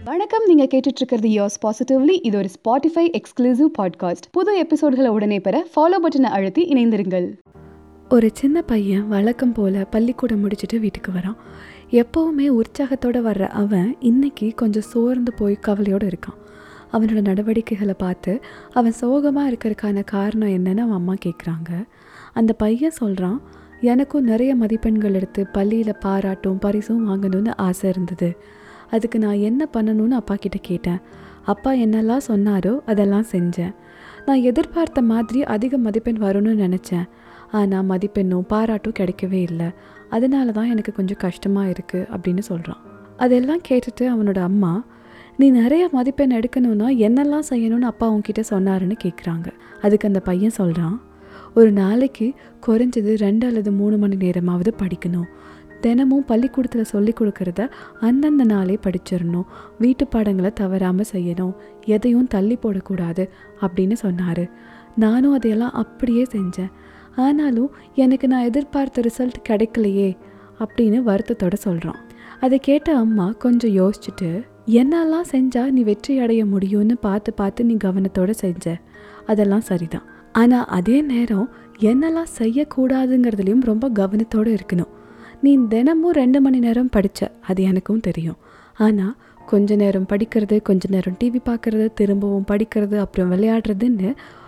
வணக்கம் நீங்க கேட்டுட்டு இருக்கிறது யோஸ் பாசிட்டிவ்லி இது ஒரு ஸ்பாட்டிஃபை எக்ஸ்க்ளூசிவ் பாட்காஸ்ட் புது எபிசோட்களை உடனே பெற ஃபாலோ பட்டனை அழுத்தி இணைந்திருங்கள் ஒரு சின்ன பையன் வழக்கம் போல் பள்ளிக்கூடம் முடிச்சுட்டு வீட்டுக்கு வரான் எப்போவுமே உற்சாகத்தோடு வர்ற அவன் இன்னைக்கு கொஞ்சம் சோர்ந்து போய் கவலையோடு இருக்கான் அவனோட நடவடிக்கைகளை பார்த்து அவன் சோகமாக இருக்கிறதுக்கான காரணம் என்னன்னு அவன் அம்மா கேட்குறாங்க அந்த பையன் சொல்கிறான் எனக்கும் நிறைய மதிப்பெண்கள் எடுத்து பள்ளியில் பாராட்டும் பரிசும் வாங்கணும்னு ஆசை இருந்தது அதுக்கு நான் என்ன பண்ணணும்னு அப்பா கிட்ட கேட்டேன் அப்பா என்னெல்லாம் சொன்னாரோ அதெல்லாம் செஞ்சேன் நான் எதிர்பார்த்த மாதிரி அதிக மதிப்பெண் வரும்னு நினச்சேன் ஆனால் மதிப்பெண்ணும் பாராட்டும் கிடைக்கவே இல்லை அதனால தான் எனக்கு கொஞ்சம் கஷ்டமாக இருக்குது அப்படின்னு சொல்கிறான் அதெல்லாம் கேட்டுட்டு அவனோட அம்மா நீ நிறைய மதிப்பெண் எடுக்கணும்னா என்னெல்லாம் செய்யணும்னு அப்பா உன்கிட்ட சொன்னாருன்னு கேட்குறாங்க அதுக்கு அந்த பையன் சொல்கிறான் ஒரு நாளைக்கு குறைஞ்சது ரெண்டு அல்லது மூணு மணி நேரமாவது படிக்கணும் தினமும் பள்ளிக்கூடத்தில் சொல்லி கொடுக்கறத அந்தந்த நாளே படிச்சிடணும் வீட்டு பாடங்களை தவறாமல் செய்யணும் எதையும் தள்ளி போடக்கூடாது அப்படின்னு சொன்னார் நானும் அதையெல்லாம் அப்படியே செஞ்சேன் ஆனாலும் எனக்கு நான் எதிர்பார்த்த ரிசல்ட் கிடைக்கலையே அப்படின்னு வருத்தத்தோட சொல்கிறான் அதை கேட்ட அம்மா கொஞ்சம் யோசிச்சுட்டு என்னெல்லாம் செஞ்சால் நீ வெற்றி அடைய முடியும்னு பார்த்து பார்த்து நீ கவனத்தோட செஞ்ச அதெல்லாம் சரிதான் ஆனால் அதே நேரம் என்னெல்லாம் செய்யக்கூடாதுங்கிறதுலையும் ரொம்ப கவனத்தோடு இருக்கணும் நீ தினமும் ரெண்டு மணி நேரம் படித்த அது எனக்கும் தெரியும் ஆனால் கொஞ்ச நேரம் படிக்கிறது கொஞ்ச நேரம் டிவி பார்க்குறது திரும்பவும் படிக்கிறது அப்புறம் விளையாடுறதுன்னு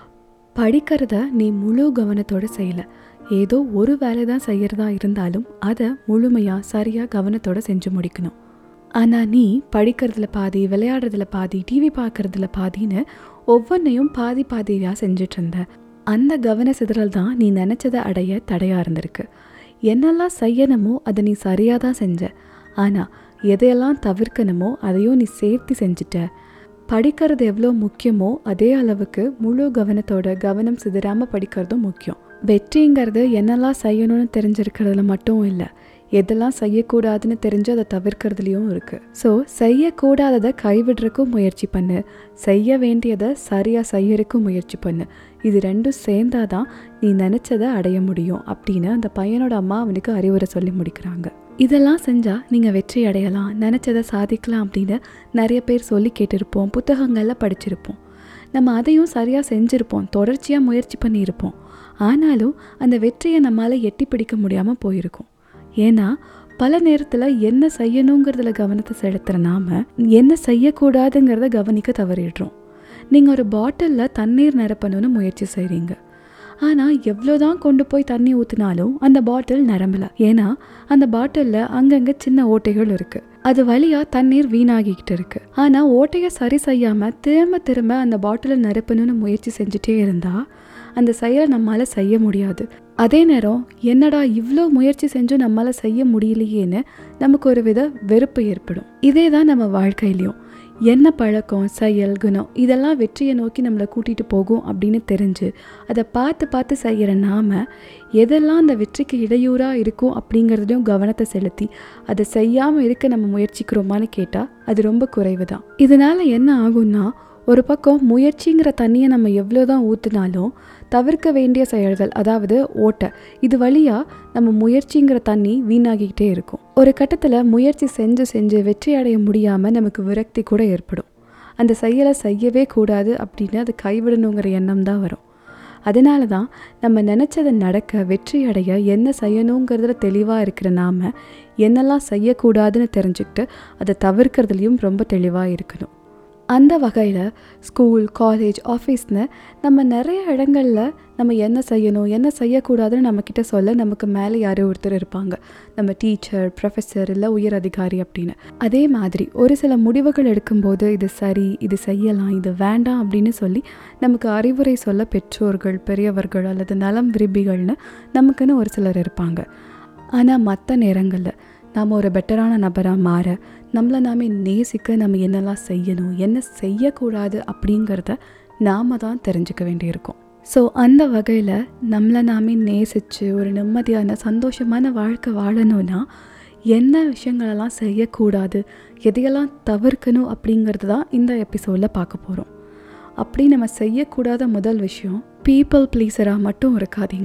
படிக்கிறத நீ முழு கவனத்தோடு செய்யலை ஏதோ ஒரு வேலை தான் செய்கிறதா இருந்தாலும் அதை முழுமையாக சரியாக கவனத்தோடு செஞ்சு முடிக்கணும் ஆனால் நீ படிக்கிறதுல பாதி விளையாடுறதுல பாதி டிவி பார்க்குறதுல பாதின்னு ஒவ்வொன்றையும் பாதி பாதியாக செஞ்சுட்டு இருந்த அந்த கவன சிதறல் தான் நீ நினச்சதை அடைய தடையாக இருந்திருக்கு என்னெல்லாம் செய்யணுமோ அதை நீ சரியாக தான் செஞ்ச ஆனால் எதையெல்லாம் தவிர்க்கணுமோ அதையும் நீ சேர்த்து செஞ்சுட்ட படிக்கிறது எவ்வளோ முக்கியமோ அதே அளவுக்கு முழு கவனத்தோட கவனம் சிதறாமல் படிக்கிறதும் முக்கியம் வெற்றிங்கிறது என்னெல்லாம் செய்யணும்னு தெரிஞ்சிருக்கிறதுல மட்டும் இல்லை எதெல்லாம் செய்யக்கூடாதுன்னு தெரிஞ்சு அதை தவிர்க்கிறதுலையும் இருக்குது ஸோ செய்யக்கூடாததை கைவிடுறக்கும் முயற்சி பண்ணு செய்ய வேண்டியதை சரியாக செய்யறதுக்கும் முயற்சி பண்ணு இது ரெண்டும் சேர்ந்தாதான் நீ நினச்சதை அடைய முடியும் அப்படின்னு அந்த பையனோட அம்மா அவனுக்கு அறிவுரை சொல்லி முடிக்கிறாங்க இதெல்லாம் செஞ்சால் நீங்கள் வெற்றி அடையலாம் நினச்சதை சாதிக்கலாம் அப்படின்னு நிறைய பேர் சொல்லி கேட்டிருப்போம் புத்தகங்களில் படிச்சிருப்போம் நம்ம அதையும் சரியாக செஞ்சுருப்போம் தொடர்ச்சியாக முயற்சி பண்ணியிருப்போம் ஆனாலும் அந்த வெற்றியை நம்மளால் எட்டி பிடிக்க முடியாமல் போயிருக்கும் ஏன்னா பல நேரத்தில் என்ன செய்யணுங்கிறதுல கவனத்தை செலுத்துகிற நாம என்ன செய்யக்கூடாதுங்கிறத கவனிக்க தவறிடுறோம் நீங்கள் ஒரு பாட்டிலில் தண்ணீர் நிரப்பணும்னு முயற்சி செய்கிறீங்க ஆனால் எவ்வளோதான் கொண்டு போய் தண்ணி ஊற்றினாலும் அந்த பாட்டில் நிரம்பல ஏன்னா அந்த பாட்டிலில் அங்கங்கே சின்ன ஓட்டைகள் இருக்குது அது வழியாக தண்ணீர் வீணாகிக்கிட்டு இருக்கு ஆனால் ஓட்டையை சரி செய்யாமல் திரும்ப திரும்ப அந்த பாட்டிலை நிரப்பணும்னு முயற்சி செஞ்சுட்டே இருந்தால் அந்த செயலை நம்மளால் செய்ய முடியாது அதே நேரம் என்னடா இவ்வளோ முயற்சி செஞ்சும் நம்மளால் செய்ய முடியலையேன்னு நமக்கு ஒரு வித வெறுப்பு ஏற்படும் இதே தான் நம்ம வாழ்க்கையிலையும் என்ன பழக்கம் செயல் குணம் இதெல்லாம் வெற்றியை நோக்கி நம்மளை கூட்டிகிட்டு போகும் அப்படின்னு தெரிஞ்சு அதை பார்த்து பார்த்து செய்கிற நாம எதெல்லாம் அந்த வெற்றிக்கு இடையூறாக இருக்கும் அப்படிங்கிறதையும் கவனத்தை செலுத்தி அதை செய்யாமல் இருக்க நம்ம முயற்சிக்கிறோமான்னு கேட்டால் அது ரொம்ப குறைவு தான் இதனால் என்ன ஆகும்னா ஒரு பக்கம் முயற்சிங்கிற தண்ணியை நம்ம எவ்வளோ தான் ஊற்றினாலும் தவிர்க்க வேண்டிய செயல்கள் அதாவது ஓட்டை இது வழியாக நம்ம முயற்சிங்கிற தண்ணி வீணாகிக்கிட்டே இருக்கும் ஒரு கட்டத்தில் முயற்சி செஞ்சு செஞ்சு வெற்றி அடைய முடியாமல் நமக்கு விரக்தி கூட ஏற்படும் அந்த செயலை செய்யவே கூடாது அப்படின்னு அதை கைவிடணுங்கிற எண்ணம் தான் வரும் அதனால தான் நம்ம நினச்சதை நடக்க வெற்றி அடைய என்ன செய்யணுங்கிறதுல தெளிவாக இருக்கிற நாம் என்னெல்லாம் செய்யக்கூடாதுன்னு தெரிஞ்சுக்கிட்டு அதை தவிர்க்கிறதுலையும் ரொம்ப தெளிவாக இருக்கணும் அந்த வகையில் ஸ்கூல் காலேஜ் ஆஃபீஸ்னு நம்ம நிறைய இடங்களில் நம்ம என்ன செய்யணும் என்ன செய்யக்கூடாதுன்னு நம்மக்கிட்ட சொல்ல நமக்கு மேலே யாரோ ஒருத்தர் இருப்பாங்க நம்ம டீச்சர் ப்ரொஃபஸர் இல்லை உயர் அதிகாரி அப்படின்னு அதே மாதிரி ஒரு சில முடிவுகள் எடுக்கும்போது இது சரி இது செய்யலாம் இது வேண்டாம் அப்படின்னு சொல்லி நமக்கு அறிவுரை சொல்ல பெற்றோர்கள் பெரியவர்கள் அல்லது நலம் விரும்பிகள்னு நமக்குன்னு ஒரு சிலர் இருப்பாங்க ஆனால் மற்ற நேரங்களில் நாம் ஒரு பெட்டரான நபராக மாற நம்மளை நாமே நேசிக்க நம்ம என்னெல்லாம் செய்யணும் என்ன செய்யக்கூடாது அப்படிங்கிறத நாம தான் தெரிஞ்சுக்க வேண்டியிருக்கும் ஸோ அந்த வகையில் நம்மளை நாமே நேசித்து ஒரு நிம்மதியான சந்தோஷமான வாழ்க்கை வாழணும்னா என்ன விஷயங்களெல்லாம் செய்யக்கூடாது எதையெல்லாம் தவிர்க்கணும் அப்படிங்கிறது தான் இந்த எபிசோடில் பார்க்க போகிறோம் அப்படி நம்ம செய்யக்கூடாத முதல் விஷயம் பீப்புள் ப்ளீஸராக மட்டும் இருக்காதீங்க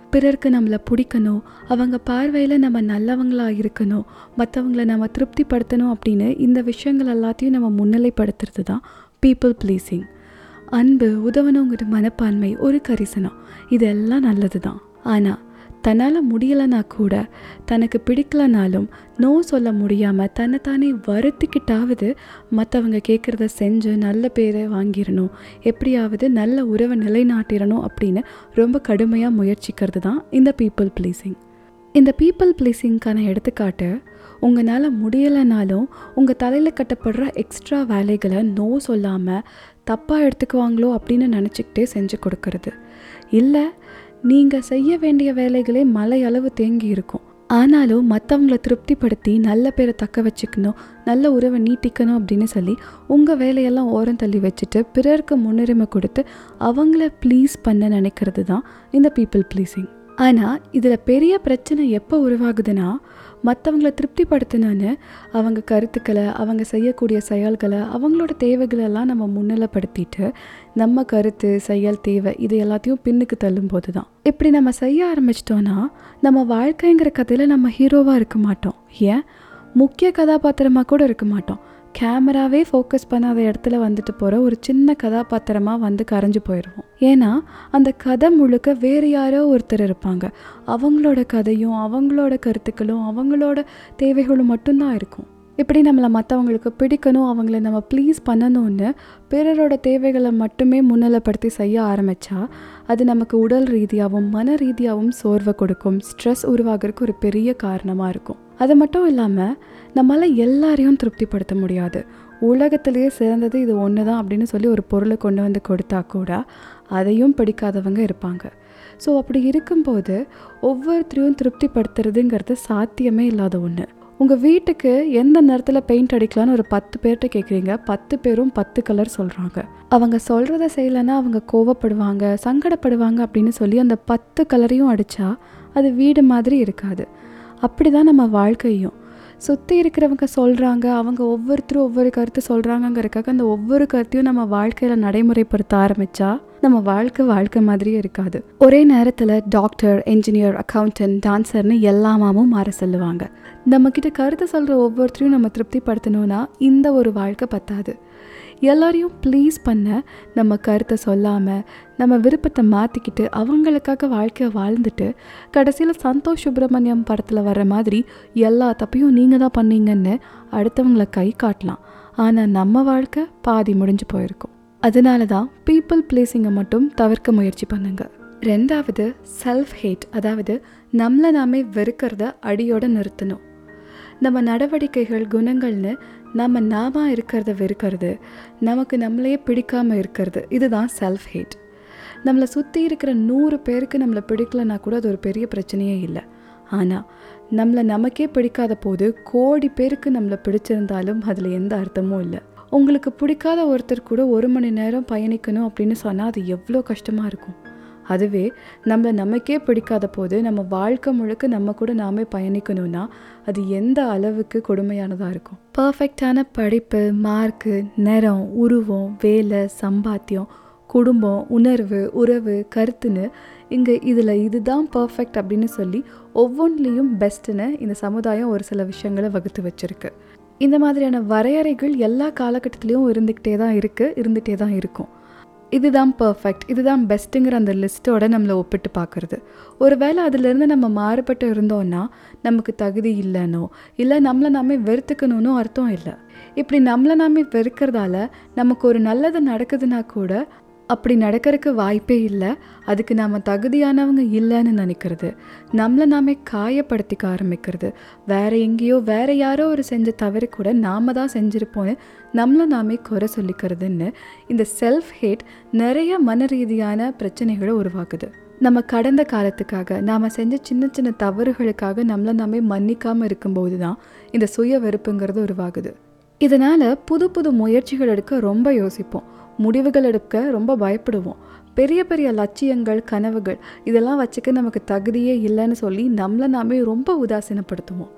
பிறருக்கு நம்மளை பிடிக்கணும் அவங்க பார்வையில் நம்ம நல்லவங்களா இருக்கணும் மற்றவங்கள நம்ம திருப்திப்படுத்தணும் அப்படின்னு இந்த விஷயங்கள் எல்லாத்தையும் நம்ம முன்னிலைப்படுத்துறது தான் பீப்புள் ப்ளீஸிங் அன்பு உதவணுங்கிற மனப்பான்மை ஒரு கரிசனம் இதெல்லாம் நல்லது தான் ஆனால் தன்னால் முடியலைன்னா கூட தனக்கு பிடிக்கலனாலும் நோ சொல்ல முடியாமல் தன்னைத்தானே வருத்திக்கிட்டாவது மற்றவங்க கேட்குறத செஞ்சு நல்ல பேரை வாங்கிடணும் எப்படியாவது நல்ல உறவை நிலைநாட்டிடணும் அப்படின்னு ரொம்ப கடுமையாக முயற்சிக்கிறது தான் இந்த பீப்புள் ப்ளீஸிங் இந்த பீப்புள் ப்ளீஸிங்க்கான எடுத்துக்காட்டு உங்களால் முடியலைனாலும் உங்கள் தலையில் கட்டப்படுற எக்ஸ்ட்ரா வேலைகளை நோ சொல்லாமல் தப்பாக எடுத்துக்குவாங்களோ அப்படின்னு நினச்சிக்கிட்டே செஞ்சு கொடுக்கறது இல்லை நீங்கள் செய்ய வேண்டிய வேலைகளே மலை அளவு தேங்கி இருக்கும் ஆனாலும் மற்றவங்கள திருப்திப்படுத்தி நல்ல பேரை தக்க வச்சுக்கணும் நல்ல உறவை நீட்டிக்கணும் அப்படின்னு சொல்லி உங்கள் வேலையெல்லாம் ஓரம் தள்ளி வச்சுட்டு பிறருக்கு முன்னுரிமை கொடுத்து அவங்கள ப்ளீஸ் பண்ண நினைக்கிறது தான் இந்த பீப்புள் ப்ளீஸிங் ஆனால் இதில் பெரிய பிரச்சனை எப்போ உருவாகுதுன்னா மற்றவங்கள திருப்திப்படுத்தணும்னு அவங்க கருத்துக்களை அவங்க செய்யக்கூடிய செயல்களை அவங்களோட தேவைகளெல்லாம் நம்ம முன்னிலைப்படுத்திட்டு நம்ம கருத்து செயல் தேவை இது எல்லாத்தையும் பின்னுக்கு தள்ளும்போது தான் இப்படி நம்ம செய்ய ஆரம்பிச்சிட்டோன்னா நம்ம வாழ்க்கைங்கிற கதையில் நம்ம ஹீரோவாக இருக்க மாட்டோம் ஏன் முக்கிய கதாபாத்திரமாக கூட இருக்க மாட்டோம் கேமராவே ஃபோக்கஸ் பண்ணாத இடத்துல வந்துட்டு போகிற ஒரு சின்ன கதாபாத்திரமாக வந்து கரைஞ்சு போயிடுவோம் ஏன்னா அந்த கதை முழுக்க வேறு யாரோ ஒருத்தர் இருப்பாங்க அவங்களோட கதையும் அவங்களோட கருத்துக்களும் அவங்களோட தேவைகளும் மட்டும்தான் இருக்கும் இப்படி நம்மளை மற்றவங்களுக்கு பிடிக்கணும் அவங்கள நம்ம ப்ளீஸ் பண்ணணும்னு பிறரோட தேவைகளை மட்டுமே முன்னிலைப்படுத்தி செய்ய ஆரம்பித்தா அது நமக்கு உடல் ரீதியாகவும் மன ரீதியாகவும் சோர்வை கொடுக்கும் ஸ்ட்ரெஸ் உருவாகிறதுக்கு ஒரு பெரிய காரணமாக இருக்கும் அது மட்டும் இல்லாமல் நம்மளால் எல்லாரையும் திருப்திப்படுத்த முடியாது உலகத்திலேயே சிறந்தது இது ஒன்று தான் அப்படின்னு சொல்லி ஒரு பொருளை கொண்டு வந்து கொடுத்தா கூட அதையும் பிடிக்காதவங்க இருப்பாங்க ஸோ அப்படி இருக்கும்போது ஒவ்வொருத்தரையும் திருப்திப்படுத்துறதுங்கிறது சாத்தியமே இல்லாத ஒன்று உங்கள் வீட்டுக்கு எந்த நேரத்தில் பெயிண்ட் அடிக்கலான்னு ஒரு பத்து பேர்கிட்ட கேட்குறீங்க பத்து பேரும் பத்து கலர் சொல்கிறாங்க அவங்க சொல்கிறத செய்யலைன்னா அவங்க கோவப்படுவாங்க சங்கடப்படுவாங்க அப்படின்னு சொல்லி அந்த பத்து கலரையும் அடித்தா அது வீடு மாதிரி இருக்காது அப்படி தான் நம்ம வாழ்க்கையும் சுற்றி இருக்கிறவங்க சொல்கிறாங்க அவங்க ஒவ்வொருத்தரும் ஒவ்வொரு கருத்து சொல்கிறாங்கங்கிறதுக்காக அந்த ஒவ்வொரு கருத்தையும் நம்ம வாழ்க்கையில் நடைமுறைப்படுத்த ஆரம்பித்தா நம்ம வாழ்க்கை வாழ்க்கை மாதிரியே இருக்காது ஒரே நேரத்தில் டாக்டர் என்ஜினியர் அக்கௌண்டன்ட் டான்சர்னு எல்லாமாவும் மாற சொல்லுவாங்க நம்மக்கிட்ட கருத்து சொல்கிற ஒவ்வொருத்தரையும் நம்ம திருப்திப்படுத்தணும்னா இந்த ஒரு வாழ்க்கை பத்தாது எல்லாரையும் ப்ளீஸ் பண்ண நம்ம கருத்தை சொல்லாமல் நம்ம விருப்பத்தை மாற்றிக்கிட்டு அவங்களுக்காக வாழ்க்கையை வாழ்ந்துட்டு கடைசியில் சந்தோஷ் சுப்பிரமணியம் படத்தில் வர்ற மாதிரி எல்லா தப்பையும் நீங்கள் தான் பண்ணீங்கன்னு அடுத்தவங்கள கை காட்டலாம் ஆனால் நம்ம வாழ்க்கை பாதி முடிஞ்சு போயிருக்கும் அதனால தான் பீப்புள் பிளேஸிங்கை மட்டும் தவிர்க்க முயற்சி பண்ணுங்க ரெண்டாவது செல்ஃப் ஹேட் அதாவது நம்மளை நாமே வெறுக்கிறத அடியோட நிறுத்தணும் நம்ம நடவடிக்கைகள் குணங்கள்னு நம்ம நாம இருக்கிறத வெறுக்கிறது நமக்கு நம்மளையே பிடிக்காம இருக்கிறது இதுதான் செல்ஃப் ஹேட் நம்மளை சுற்றி இருக்கிற நூறு பேருக்கு நம்மளை பிடிக்கலனா கூட அது ஒரு பெரிய பிரச்சனையே இல்லை ஆனால் நம்மளை நமக்கே பிடிக்காத போது கோடி பேருக்கு நம்மளை பிடிச்சிருந்தாலும் அதில் எந்த அர்த்தமும் இல்லை உங்களுக்கு பிடிக்காத ஒருத்தர் கூட ஒரு மணி நேரம் பயணிக்கணும் அப்படின்னு சொன்னால் அது எவ்வளோ கஷ்டமாக இருக்கும் அதுவே நம்மளை நமக்கே பிடிக்காத போது நம்ம வாழ்க்கை முழுக்க நம்ம கூட நாமே பயணிக்கணும்னா அது எந்த அளவுக்கு கொடுமையானதாக இருக்கும் பர்ஃபெக்டான படிப்பு மார்க்கு நிறம் உருவம் வேலை சம்பாத்தியம் குடும்பம் உணர்வு உறவு கருத்துன்னு இங்கே இதில் இதுதான் பர்ஃபெக்ட் அப்படின்னு சொல்லி ஒவ்வொன்றிலையும் பெஸ்ட்டுன்னு இந்த சமுதாயம் ஒரு சில விஷயங்களை வகுத்து வச்சுருக்கு இந்த மாதிரியான வரையறைகள் எல்லா காலகட்டத்திலையும் இருந்துக்கிட்டே தான் இருக்குது இருந்துகிட்டே தான் இருக்கும் இதுதான் பர்ஃபெக்ட் இதுதான் பெஸ்ட்டுங்கிற அந்த லிஸ்ட்டோட நம்மளை ஒப்பிட்டு பார்க்குறது ஒருவேளை அதுலேருந்து நம்ம மாறுபட்டு இருந்தோம்னா நமக்கு தகுதி இல்லைனோ இல்லை நம்மளை நாமே வெறுத்துக்கணும்னு அர்த்தம் இல்லை இப்படி நம்மளை நாமே வெறுக்கிறதால நமக்கு ஒரு நல்லது நடக்குதுன்னா கூட அப்படி நடக்கிறதுக்கு வாய்ப்பே இல்லை அதுக்கு நாம் தகுதியானவங்க இல்லைன்னு நினைக்கிறது நம்மளை நாமே காயப்படுத்திக்க ஆரம்பிக்கிறது வேற எங்கேயோ வேற யாரோ ஒரு செஞ்ச தவறு கூட நாம தான் செஞ்சுருப்போன்னு நம்மளை நாமே குறை சொல்லிக்கிறதுன்னு இந்த செல்ஃப் ஹேட் நிறைய மன ரீதியான பிரச்சனைகளை உருவாக்குது நம்ம கடந்த காலத்துக்காக நாம் செஞ்ச சின்ன சின்ன தவறுகளுக்காக நம்மளை நாமே மன்னிக்காமல் இருக்கும்போது தான் இந்த சுய வெறுப்புங்கிறது உருவாகுது இதனால் புது புது முயற்சிகள் எடுக்க ரொம்ப யோசிப்போம் முடிவுகள் எடுக்க ரொம்ப பயப்படுவோம் பெரிய பெரிய லட்சியங்கள் கனவுகள் இதெல்லாம் வச்சுக்க நமக்கு தகுதியே இல்லைன்னு சொல்லி நம்மளை நாமே ரொம்ப உதாசீனப்படுத்துவோம்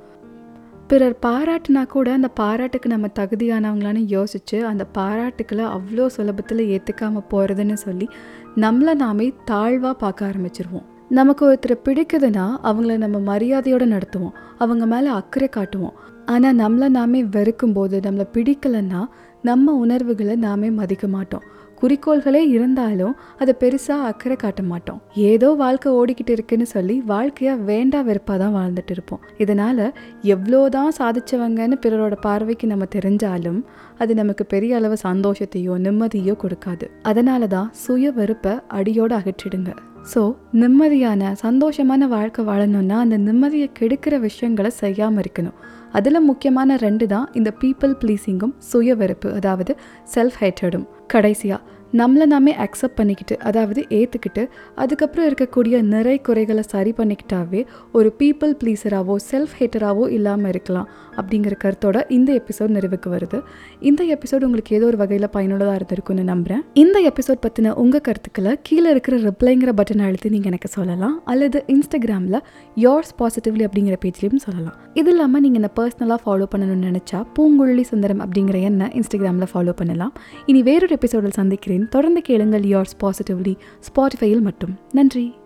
பிறர் பாராட்டுனா கூட அந்த பாராட்டுக்கு நம்ம தகுதியானவங்களான்னு யோசித்து அந்த பாராட்டுக்களை அவ்வளோ சுலபத்தில் ஏற்றுக்காமல் போகிறதுன்னு சொல்லி நம்மளை நாமே தாழ்வாக பார்க்க ஆரம்பிச்சிருவோம் நமக்கு ஒருத்தரை பிடிக்குதுன்னா அவங்கள நம்ம மரியாதையோடு நடத்துவோம் அவங்க மேலே அக்கறை காட்டுவோம் ஆனால் நம்மளை நாமே வெறுக்கும் போது நம்மளை பிடிக்கலைன்னா நம்ம உணர்வுகளை நாமே மதிக்க மாட்டோம் குறிக்கோள்களே இருந்தாலும் அதை பெருசாக அக்கறை காட்ட மாட்டோம் ஏதோ வாழ்க்கை ஓடிக்கிட்டு இருக்குன்னு சொல்லி வாழ்க்கையை வேண்டா வெறுப்பாக தான் வாழ்ந்துட்டு இருப்போம் இதனால் எவ்வளோதான் சாதிச்சவங்கன்னு பிறரோட பார்வைக்கு நம்ம தெரிஞ்சாலும் அது நமக்கு பெரிய அளவு சந்தோஷத்தையோ நிம்மதியோ கொடுக்காது அதனால தான் சுய வெறுப்பை அடியோடு அகற்றிடுங்க ஸோ நிம்மதியான சந்தோஷமான வாழ்க்கை வாழணும்னா அந்த நிம்மதியை கெடுக்கிற விஷயங்களை செய்யாமல் இருக்கணும் அதில் முக்கியமான ரெண்டு தான் இந்த பீப்புள் ப்ளீஸிங்கும் சுய வெறுப்பு அதாவது செல்ஃப் ஹேட்டடும் கடைசியாக நம்மளை நாமே அக்செப்ட் பண்ணிக்கிட்டு அதாவது ஏற்றுக்கிட்டு அதுக்கப்புறம் இருக்கக்கூடிய நிறை குறைகளை சரி பண்ணிக்கிட்டாவே ஒரு பீப்புள் ப்ளீஸராகவோ செல்ஃப் ஹேட்டராகவோ இல்லாமல் இருக்கலாம் அப்படிங்கிற கருத்தோட இந்த எபிசோட் நிறைவுக்கு வருது இந்த எபிசோட் உங்களுக்கு ஏதோ ஒரு வகையில் பயனுள்ளதாக இருந்திருக்கும்னு நம்புகிறேன் இந்த எபிசோட் பற்றின உங்கள் கருத்துக்களை கீழே இருக்கிற ரிப்ளைங்கிற பட்டன் அழுத்தி நீங்கள் எனக்கு சொல்லலாம் அல்லது இன்ஸ்டாகிராமில் யோர்ஸ் பாசிட்டிவ்லி அப்படிங்கிற பேஜ்லேயும் சொல்லலாம் இது இல்லாமல் நீங்கள் என்ன பர்சனலாக ஃபாலோ பண்ணணும்னு நினச்சா பூங்குழலி சுந்தரம் அப்படிங்கிற என்ன இன்ஸ்டாகிராமில் ஃபாலோ பண்ணலாம் இனி வேறொரு எபிசோடில் சந்திக்கிறேன் தொடர்ந்து கேளுங்கள் யோர்ஸ் பாசிட்டிவ்லி ஸ்பாட்டிஃபையில் மட்டும் நன்றி